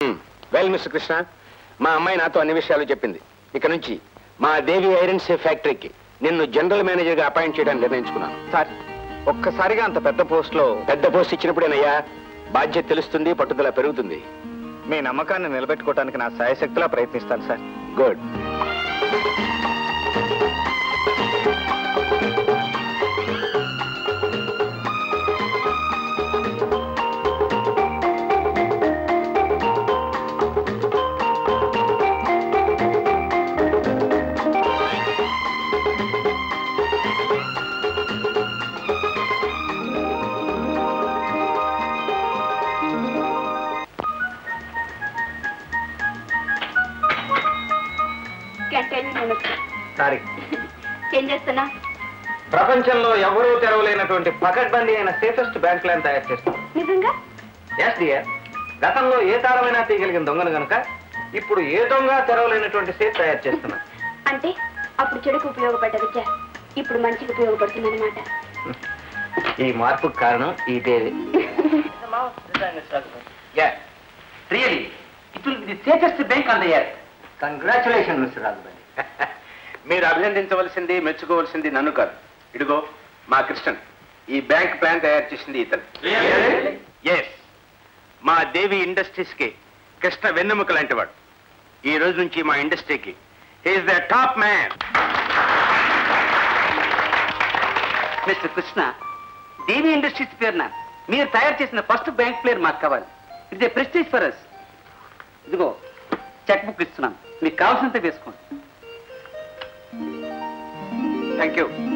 well mister Krishna మా అమ్మాయి నాతో అన్ని విషయాలు చెప్పింది ఇక నుంచి మా దేవి ఐరన్ సే ఫ్యాక్టరీకి నిన్ను జనరల్ మేనేజర్ గా అపాయింట్ చేయడానికి నిర్ణయించుకున్నాను సార్ ఒక్కసారిగా అంత పెద్ద పోస్ట్ లో పెద్ద పోస్ట్ ఇచ్చినప్పుడేనయ్యా బాధ్యత తెలుస్తుంది పట్టుదల పెరుగుతుంది మీ నమ్మకాన్ని నిలబెట్టుకోవడానికి నా సాయశక్తిలా ప్రయత్నిస్తాను సార్ గుడ్ గంటలు నేను సారీ ఏం చేస్తున్నా ప్రపంచంలో ఎవరూ తెరవలేనటువంటి పకడ్బందీ అయిన సేఫెస్ట్ బ్యాంక్ లైన్ తయారు చేస్తాం నిజంగా ఎస్ డియర్ గతంలో ఏ తారమైనా తీయగలిగిన దొంగను గనుక ఇప్పుడు ఏ దొంగ తెరవలేనటువంటి సేఫ్ తయారు చేస్తున్నాం అంటే అప్పుడు చెడుకు ఉపయోగపడ్డ విద్య ఇప్పుడు మంచికి ఉపయోగపడుతుందన్నమాట ఈ మార్పుకు కారణం ఈ Devi really it will be the safest bank on the earth congratulation mister రాఘవల్లి మీరు అభినందించవలసింది మెచ్చుకోవలసింది నన్ను కాదు ఇదిగో మా కృష్ణన్ ఈ బ్యాంక్ ప్లాన్ తయారు చేసింది ఇతను ఎస్ మా దేవి ఇండస్ట్రీస్ కి కృష్ణ వెన్నెముక లాంటి వాడు ఈ రోజు నుంచి మా ఇండస్ట్రీకి he's the top man mister Krishna Devi industries పేరున మీరు తయారు చేసిన ఫస్ట్ బ్యాంక్ ప్లేయర్ మాకు కావాలి ఇది ప్రెస్టీజ్ ఫర్ అస్ ఇదిగో చెక్ బుక్ ఇస్తున్నాం మీకు కావాల్సినంత వేసుకోండి థ్యాంక్ యూ